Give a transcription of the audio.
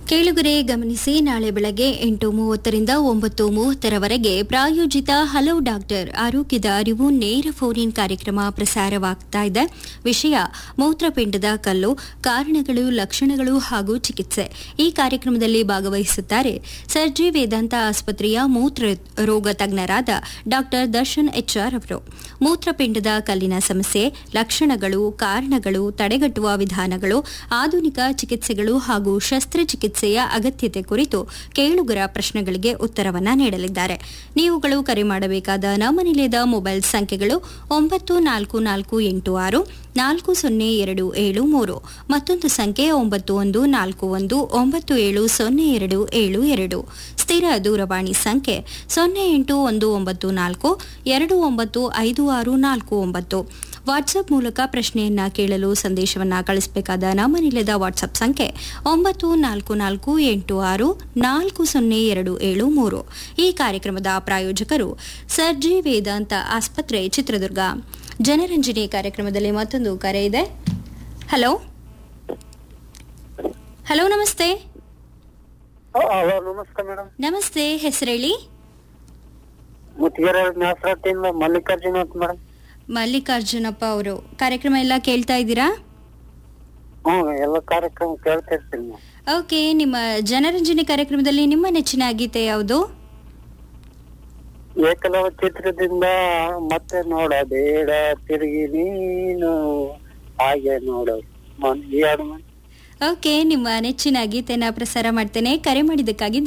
ಕೇಳುಗರೆ ಗಮನಿಸಿ ನಾಳೆ ಬೆಳಗ್ಗೆ ಎಂಟು ಮೂವತ್ತರಿಂದ ಒಂಬತ್ತು ಮೂವತ್ತರವರೆಗೆ ಪ್ರಾಯೋಜಿತ ಹಲೋ ಡಾಕ್ಟರ್ ಆರೋಗ್ಯದ ಅರಿವು ನೇರ ಫೋನ್ ಇನ್ ಕಾರ್ಯಕ್ರಮ ಪ್ರಸಾರವಾಗ್ತಾ ಇದೆ ವಿಷಯ ಮೂತ್ರಪಿಂಡದ ಕಲ್ಲು ಕಾರಣಗಳು ಲಕ್ಷಣಗಳು ಹಾಗೂ ಚಿಕಿತ್ಸೆ ಈ ಕಾರ್ಯಕ್ರಮದಲ್ಲಿ ಭಾಗವಹಿಸುತ್ತಾರೆ ಸರ್ಜಿ ವೇದಾಂತ ಆಸ್ಪತ್ರೆಯ ಮೂತ್ರ ರೋಗ ತಜ್ಞರಾದ ಡಾಕ್ಟರ್ ದರ್ಶನ್ ಎಚ್ಆರ್ ಅವರು ಮೂತ್ರಪಿಂಡದ ಕಲ್ಲಿನ ಸಮಸ್ಯೆ ಲಕ್ಷಣಗಳು ಕಾರಣಗಳು ತಡೆಗಟ್ಟುವ ವಿಧಾನಗಳು ಆಧುನಿಕ ಚಿಕಿತ್ಸೆಗಳು ಹಾಗೂ ಶಸ್ತ್ರಚಿಕಿತ್ಸೆಯ ಅಗತ್ಯತೆ ಕುರಿತು ಕೇಳುಗರ ಪ್ರಶ್ನೆಗಳಿಗೆ ಉತ್ತರವನ್ನ ನೀಡಲಿದ್ದಾರೆ ನೀವುಗಳು ಕರೆ ಮಾಡಬೇಕಾದ ನಮ್ಮ ನಿಲಯದ ಮೊಬೈಲ್ ಸಂಖ್ಯೆಗಳು ಒಂಬತ್ತು ನಾಲ್ಕು ನಾಲ್ಕು ಎಂಟು ಆರು ನಾಲ್ಕು ಸೊನ್ನೆ ಎರಡು ಏಳು ಮೂರು ಮತ್ತೊಂದು ಸಂಖ್ಯೆ ಒಂಬತ್ತು ಒಂದು ನಾಲ್ಕು ಒಂದು ಒಂಬತ್ತು ಏಳು ಸೊನ್ನೆ ಎರಡು ಏಳು ಎರಡು ಸ್ಥಿರ ದೂರವಾಣಿ ಸಂಖ್ಯೆ ಸೊನ್ನೆ ಎಂಟು ಒಂದು ಒಂಬತ್ತು ನಾಲ್ಕು ಎರಡು ಒಂಬತ್ತು ಐದು ಆರು ನಾಲ್ಕು ಒಂಬತ್ತು ವಾಟ್ಸ್ಆಪ್ ಮೂಲಕ ಪ್ರಶ್ನೆಯನ್ನ ಕೇಳಲು ಸಂದೇಶವನ್ನ ಕಳಿಸಬೇಕಾದ ನಮ್ಮ ನಿಲಯದ ವಾಟ್ಸ್ಆಪ್ ಸಂಖ್ಯೆ ಒಂಬತ್ತು ನಾಲ್ಕು ನಾಲ್ಕು ಎಂಟು ಆರು ನಾಲ್ಕು ಸೊನ್ನೆ ಎರಡು ಏಳು ಮೂರು ಈ ಕಾರ್ಯಕ್ರಮದ ಪ್ರಾಯೋಜಕರು ಸರ್ಜಿ ವೇದಾಂತ ಆಸ್ಪತ್ರೆ ಚಿತ್ರದುರ್ಗ ಜನರಂಜನೆ ಕಾರ್ಯಕ್ರಮದಲ್ಲಿ ಮತ್ತೊಂದು ಕರೆ ಇದೆ ಹಲೋ ಹಲೋ ನಮಸ್ತೆ ಹಲೋ ನಮಸ್ತೆ ಮೇಡಮ್ ನಮಸ್ತೆ ಹೆಸರೇಳಿ ಮುತ್ತಿಗೆರೆ ನ್ಯಾಸರಟ್ಟಿಯಿಂದ ಮಲ್ಲಿಕಾರ್ಜುನ ಅಂತ ಮೇಡಮ್ ಮಲ್ಲಿಕಾರ್ಜುನಪ್ಪ ಅವರು ಕಾರ್ಯಕ್ರಮ ಎಲ್ಲ ಕೇಳ್ತಾ ಇದ್ದೀರಾ ಹ್ಞೂ ಎಲ್ಲ ಕಾರ್ಯಕ್ರಮ ಕೇಳ್ತಾ ಇರ್ತೀನಿ ಮೇಡಮ್ ಓಕೆ ನಿಮ್ಮ ಜನರಂಜನೆ ಕಾರ್ಯಕ್ರಮದಲ್ಲಿ ನಿಮ್ಮ ನೆಚ್ಚಿನ ಗೀತೆ ಯಾವುದು ಏಕಲವ ಚಿತ್ರದಿಂದ ಮತ್ತೆ ನೋಡಬೇಡ ತಿರುಗಿ ನೀನು ಹಾಗೆ ನೋಡು ಮನ್- ಈ ಹಾಡು ಮೇಡಮ್ ಓಕೆ ನಿಮ್ಮ ನೆಚ್ಚಿನ ಗೀತೆನ ಪ್ರಸಾರ ಮಾಡ್ತೇನೆ ಕರೆ ಮಾಡಿದ್ದಕ್ಕಾಗಿ